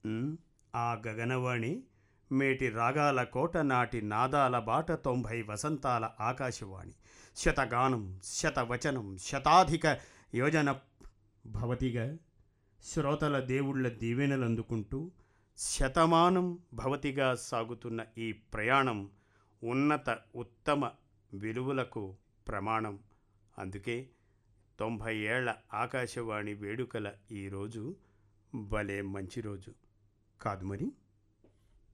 ఉమ్, ఆ గగనవాణి మేటి రాగాల కోట నాటి నాదాల బాట తొంభై వసంతాల ఆకాశవాణి శతగానం శతవచనం శతాధిక యోజన భవతిగా శ్రోతల దేవుళ్ళ దీవెనలందుకుంటూ శతమానం భవతిగా సాగుతున్న ఈ ప్రయాణం ఉన్నత ఉత్తమ విలువలకు ప్రమాణం అందుకే తొంభై ఏళ్ల ఆకాశవాణి వేడుకల ఈరోజు భలే మంచి రోజు కాదు మరి